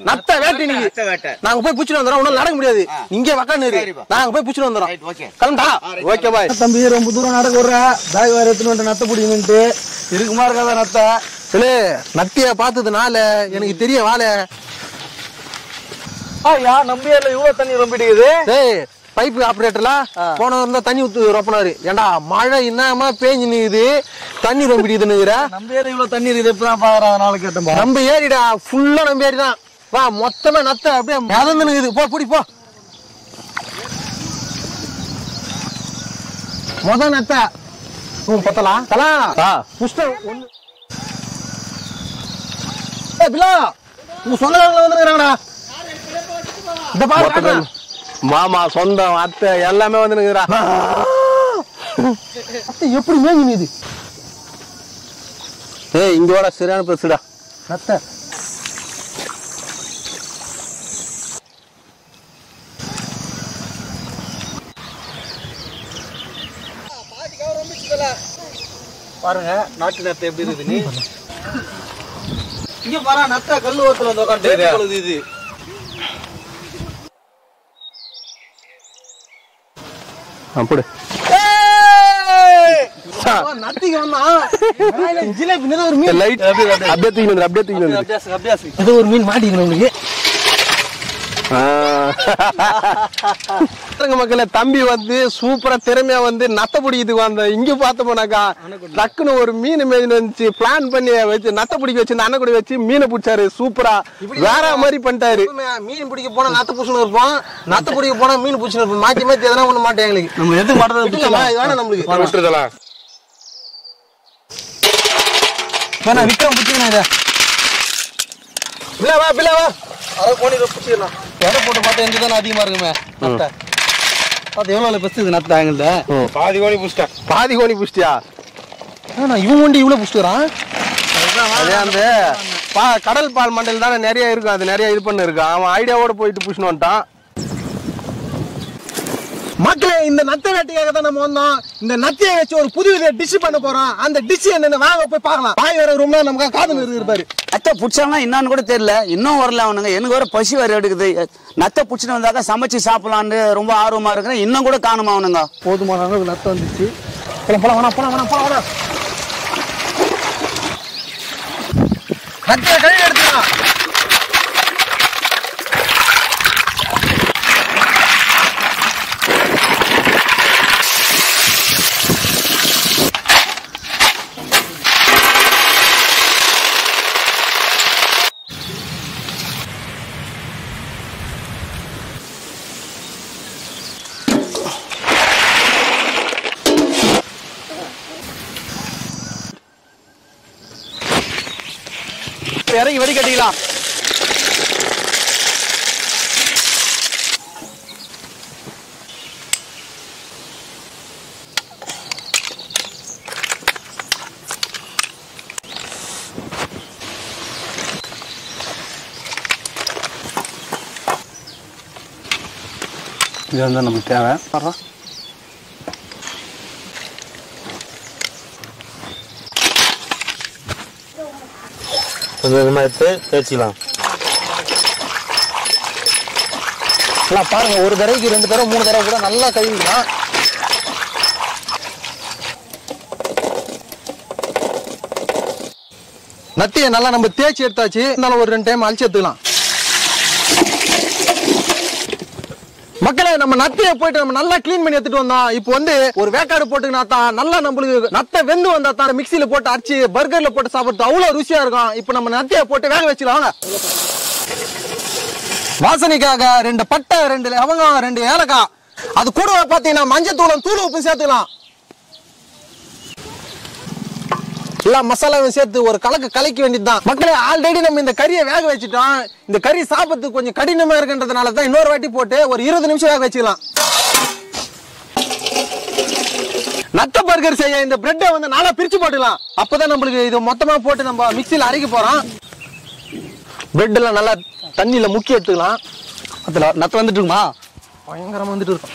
நத்த வேட்டை நீங்க நத்த வேட்டை. நாங்க போய் புடிச்சிட்டு வந்துறோம் உன்னால நடக்க முடியாது இங்கே உக்காந்து இரு சரிப்பா. நாங்க போய் புடிச்சிட்டு வந்துறோம் ரைட் ஓகே கிளம்பா ஓகே பாய் தம்பி ரொம்ப தூரம் நடக்க விடுற பேக் வேற எடுத்துன்னு வந்து நத்த பிடிக்கணுன்ட்டு இருக்குமா இருக்காத நத்த இல்ல நத்திய பார்த்ததுனால எனக்கு தெரிய வாழ ஐயா நம்பி இல்ல இவ்வளவு தண்ணி ரொம்பிடுக்குது டேய் பைப் ஆபரேட்டர்லாம் போன இருந்தா தண்ணி ஊத்து ரொப்பனாரு ஏன்டா மழை என்னமா பேஞ்சு நிக்குது தண்ணி ரொம்பிடுதுன்னுங்கிற நம்பி இவ்வளவு தண்ணி இருக்குது இப்பதான் பாக்குறேன் அதனால கேட்டேன்பா நம்ம ஏறிடா ஃபுல்லா நம்ம ஏறிதான் வா மொத்தமா நத்த அப்படியே மிதந்து நிக்குது போ புடி போ மொத நத்த உன் பத்தலா தலா புஷ்டம் ஒண்ணு ஏய் பிலா உங்க சொந்தக்காரங்க வந்துருக்காங்கடா இந்த பாரு மாமா சொந்தம் அத்தை எல்லாமே வந்து நிக்கிறா அத்தை எப்படி மேய்ஞ்சி இது ஏய் இங்க வாடா சரியான பெருசுடா அத்தை பாருங்க நாட்டு நத்த எப்படி இருக்குதுன்னு இங்க பாரு நத்த கல்லு ஓரத்துல வந்து உட்காந்து இது அப்படி நத்திக்கு வந்தா ஜிலேபி நிறைய ஒரு மீன் லைட் அப்படியே தூக்கி வந்து அப்படியே தூக்கி வந்து அபியாசி அபியாசி இது ஒரு மீன் மாட்டிக்கணும் உங்களுக்கு பாருங்க மக்களே தம்பி வந்து சூப்பரா திறமையா வந்து நத்த பிடிக்கிறதுக்கு வந்த இங்க பார்த்தோம்னாக்கா டக்குன்னு ஒரு மீன் மேய்னு வந்துச்சு பிளான் பண்ணி வச்சு நத்த பிடிக்க வச்சு அண்ணக்குடி வச்சு மீனை பிடிச்சாரு சூப்பரா வேற மாதிரி பண்ணிட்டாரு மீன் பிடிக்க போனா நத்த பூசணும் இருப்போம் நத்த பிடிக்க போனா மீன் பூசணும் இருப்போம் மாத்தி மாத்தி எதனா ஒண்ணு மாட்டேன் எங்களுக்கு நம்ம எது மாட்டதை விட்டுலாமா? இது வேணாம் நம்மளுக்கு விட்டுறதெல்லாம் வேணா விக்ரம் பிடிச்சிக்கணும் இதை பிள்ளை வா பிள்ளை வா அதை போனி பிடிச்சிக்கலாம் எடை போட்டு பார்த்தா எங்க தானே அதிகமா இருக்குமே நத்தை பார்த்து எவ்வளோ பெஸ்ட் இது நத்தை எங்கள்கிட்ட பாதி கோழி புடிச்சிட்டேன் பாதி கோழி புஷ்டியா ஆனா இவன் வண்டி இவ்வளோ பிடிச்சிக்கிறான் அதே அந்த பா கடல் பால் மண்டல் தானே நிறைய இருக்கும் அது நிறைய இது பண்ணு இருக்கு அவன் ஐடியாவோட போயிட்டு புஷ்னு வந்துட்டான் மக்களே இந்த நத்தை வேட்டைக்காக தான் நம்ம வந்தோம் இந்த நத்தையை வச்சு ஒரு புது வித டிஷ் பண்ண போறோம் அந்த டிஷ் என்னன்னு வாங்க போய் பார்க்கலாம் பாய் வேற ரொம்ப நமக்கு காது இருப்பாரு நத்தை பிடிச்சாங்கன்னா என்னன்னு கூட தெரியல இன்னும் வரல அவனுங்க எனக்கு வேற பசி வேற எடுக்குது நத்தை பிடிச்சிட்டு வந்தாக்கா சமைச்சு சாப்பிடலான்னு ரொம்ப ஆர்வமா இருக்கிறேன் இன்னும் கூட காணுமா அவனுங்க போதுமான அளவு நத்தை வந்துச்சு போலாம் போலாம் வேணாம் போலாம் வேணாம் போலாம் வேணாம் நத்தையை கழுவி எடுத்துக்கலாம் இறங்கி வெடி கட்டிக்கலாம் இது வந்து நமக்கு தேவை கொஞ்சம் கொஞ்சமா எடுத்து தேய்ச்சிக்கலாம் எல்லாம் பாருங்க ஒரு தடவைக்கு ரெண்டு தடவை மூணு தடவை கூட நல்லா கழுவிக்கலாம் நத்தியை நல்லா நம்ம தேய்ச்சி எடுத்தாச்சு இருந்தாலும் ஒரு ரெண்டு டைம் அழிச்சு எடுத்துக்கலாம் மக்களே நம்ம நத்தையை போயிட்டு நம்ம நல்லா க்ளீன் பண்ணி எடுத்துட்டு வந்தோம் இப்போ வந்து ஒரு வேக்காடு போட்டுக்கினா தான் நல்லா நம்மளுக்கு நத்தை வெந்து வந்தா தான் மிக்சியில போட்டு அரைச்சு பர்கர்ல போட்டு சாப்பிடுறது அவ்வளவு ருசியா இருக்கும் இப்போ நம்ம நத்தையை போட்டு வேக வச்சுக்கலாம் வாங்க வாசனைக்காக ரெண்டு பட்டை ரெண்டு லவங்கம் ரெண்டு ஏலக்காய் அது கூட பாத்தீங்கன்னா மஞ்சத்தூளும் தூள் உப்பு சேர்த்துக்கலாம் எல்லா மசாலாவும் சேர்த்து ஒரு கலக்கு கலக்க வேண்டியதுதான் மக்களே ஆல்ரெடி நம்ம இந்த கறியை வேக வச்சுட்டோம் இந்த கறி சாப்பிட்றதுக்கு கொஞ்சம் கடினமா இருக்குன்றதுனால தான் இன்னொரு வாட்டி போட்டு ஒரு இருபது நிமிஷம் வேக வச்சுக்கலாம் நத்த பர்கர் செய்ய இந்த பிரெட்டை வந்து நாளா பிரிச்சு போட்டுக்கலாம் அப்பதான் நம்மளுக்கு இது மொத்தமா போட்டு நம்ம மிக்சியில் அரைக்க போறோம் பிரெட் எல்லாம் நல்லா தண்ணியில முக்கி எடுத்துக்கலாம் அதில் நத்தை வந்துட்டுருக்குமா பயங்கரமா வந்துட்டு இருக்கும்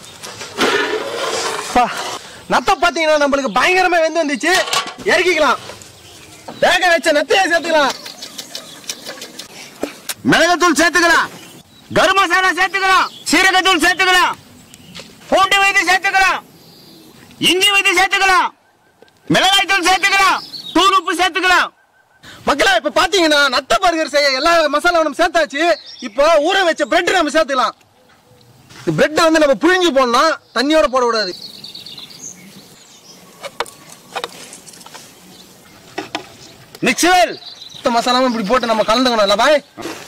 பா, நத்தை பாத்தீங்கன்னா நம்மளுக்கு பயங்கரமா வெந்து வந்துச்சு இறக்கிக்கலாம் வேக வச்ச நத்தையை சேர்த்துக்கலாம் மிளகுத்தூள் சேர்த்துக்கலாம் கரும் மசாலா சேர்த்துக்கலாம் சீரகத்தூள் சேர்த்துக்கலாம் பூண்டு வைத்து சேர்த்துக்கலாம் இஞ்சி வைத்து சேர்த்துக்கலாம் மிளகாய் தூள் சேர்த்துக்கலாம் தூள் உப்பு சேர்த்துக்கலாம் மக்களா இப்ப பாத்தீங்கன்னா நத்த பர்கர் செய்ய எல்லா மசாலாவும் நம்ம சேர்த்தாச்சு இப்போ ஊற வச்ச பிரெட் நம்ம சேர்த்துக்கலாம் பிரெட் வந்து நம்ம புழிஞ்சு போடணும் தண்ணியோட போடக்கூடாது மிக்சர் மொத்த மசாலாவும் இப்படி போட்டு நம்ம கலந்துக்கணும் இல்ல பாய்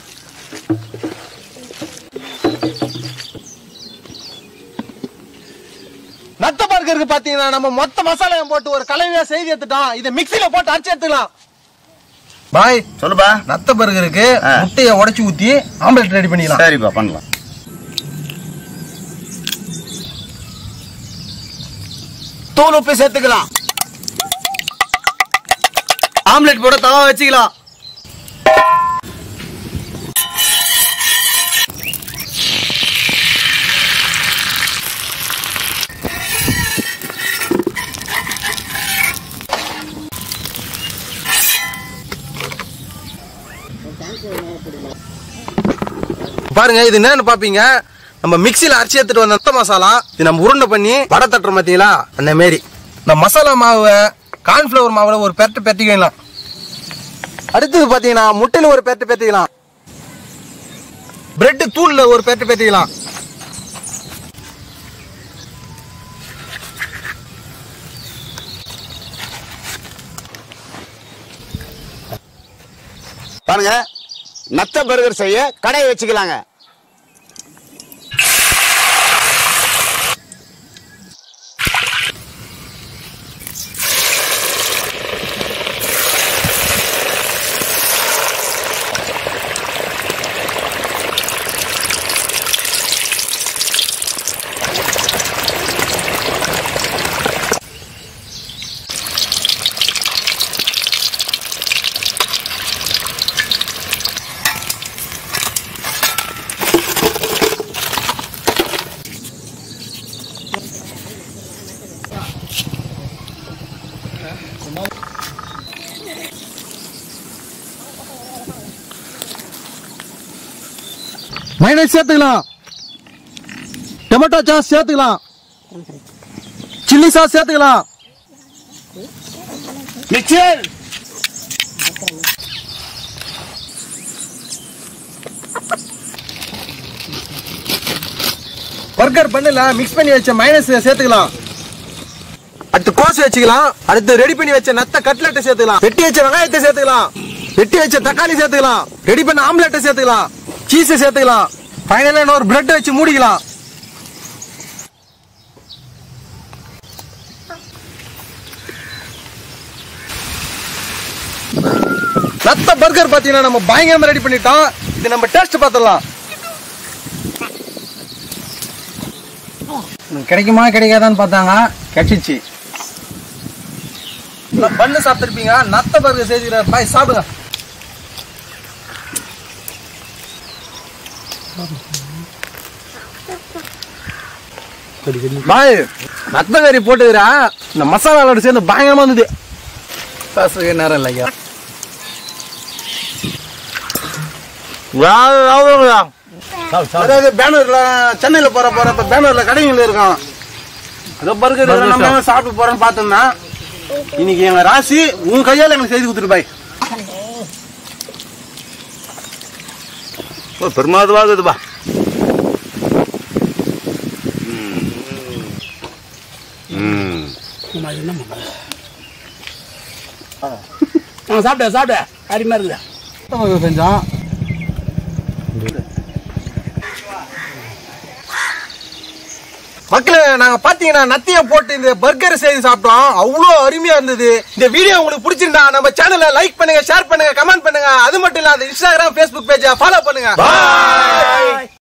நத்த பர்கருக்கு பாத்தீங்கன்னா நம்ம மொத்த மசாலாவையும் போட்டு ஒரு கலவையா செய்து எடுத்துட்டோம் இதை மிக்ஸில போட்டு அரைச்சு எடுத்துக்கலாம் பாய் சொல்லுப்பா நத்த பர்கருக்கு ஆ. முட்டையை உடைச்சு ஊத்தி ஆம்லெட் ரெடி பண்ணிக்கலாம் சரிப்பா பண்ணலாம் தூள் உப்பு சேர்த்துக்கலாம் ஆம்லெட் போட தவா வச்சுக்கலாம் பாருங்க இது என்னன்னு பாப்பீங்க நம்ம மிக்ஸில அரைச்சி எடுத்துட்டு வந்த நத்த மசாலா இது நம்ம உருண்டை பண்ணி வடை தட்டுறோம் பாத்தீங்களா அந்த மாரி இந்த மசாலா மாவை கார்ன்ஃபிளவர் மாவுல ஒரு பெரட்டு பெரட்டிக்கலாம் அடுத்தது பாத்தீங்கன்னா முட்டையில ஒரு பெரட்டு பெரட்டிக்கலாம் பிரெட் தூள்ல ஒரு பெரட்டு பெரட்டிக்கலாம் பாருங்க நத்த பர்கர் செய்ய கடையை வச்சுக்கலாங்க மைனஸ் சேர்த்துக்கலாம் டொமேட்டோ சாஸ் சேர்த்துக்கலாம் சில்லி சாஸ் சேர்த்துக்கலாம் மிக்சர் பர்கர் பண்ணல மிக்ஸ் பண்ணி வச்ச மைனஸ் சேர்த்துக்கலாம் அடுத்து கோஸ் வச்சுக்கலாம் அடுத்து ரெடி பண்ணி வச்ச நத்த கட்லெட்டை சேர்த்துக்கலாம் வெட்டி வச்ச வெங்காயத்தை சேர்த்துக்கலாம் வெட்டி வச்ச தக்காளி சேர்த்துக்கலாம் ரெடி பண்ண ஆம்லெட்டை சேர்த்துக்கலாம் சீஸை சேர்த்துக்கலாம் ஃபைனலா இன்னொரு பிரெட் வச்சு மூடிக்கலாம் நத்த பர்கர் பாத்தீங்கன்னா நம்ம பயங்கரமா ரெடி பண்ணிட்டோம் இது நம்ம டேஸ்ட் பார்த்துடலாம் கிடைக்குமா கிடைக்காதான்னு பார்த்தாங்க கிடைச்சிச்சு பண்ணு சாப்பிட்டுருப்பீங்க நத்த பர்கர் செய்திருக்கிறார் பாய் சாப்பிடுங்க பாய் நத்த கறி போட்டுக்கிறா இந்த மசாலாவோட சேர்ந்து பயங்கரமா இருந்தது பேசுறதுக்கு நேரம் இல்லைங்க அதாவது பேனர்ல சென்னையில போற போறப்ப பேனர்ல கடைகள் இருக்கான் அதோ பர்கர் நம்ம சாப்பிட்டு போறோம்னு பார்த்தோம்னா இன்னைக்கு எங்க ராசி உன் கையால எங்களுக்கு செய்து கொடுத்துரு பாய் பெருமாதுவாகுதுப்பா சாப்பிட்ட சாப்பிட்ட அருமையா இருக்குது செஞ்சோம் மக்களே நாங்க பாத்தீங்கன்னா நத்திய போட்டு இந்த பர்கர் செய்து சாப்பிட்டோம் அவ்வளோ அருமையா இருந்தது இந்த வீடியோ உங்களுக்கு பிடிச்சிருந்தா நம்ம சேனலை லைக் பண்ணுங்க ஷேர் பண்ணுங்க கமெண்ட் பண்ணுங்க அது மட்டும் இல்லாத இன்ஸ்டாகிராம் ஃபேஸ்புக் பேஜை ஃபாலோ பண்ணுங்க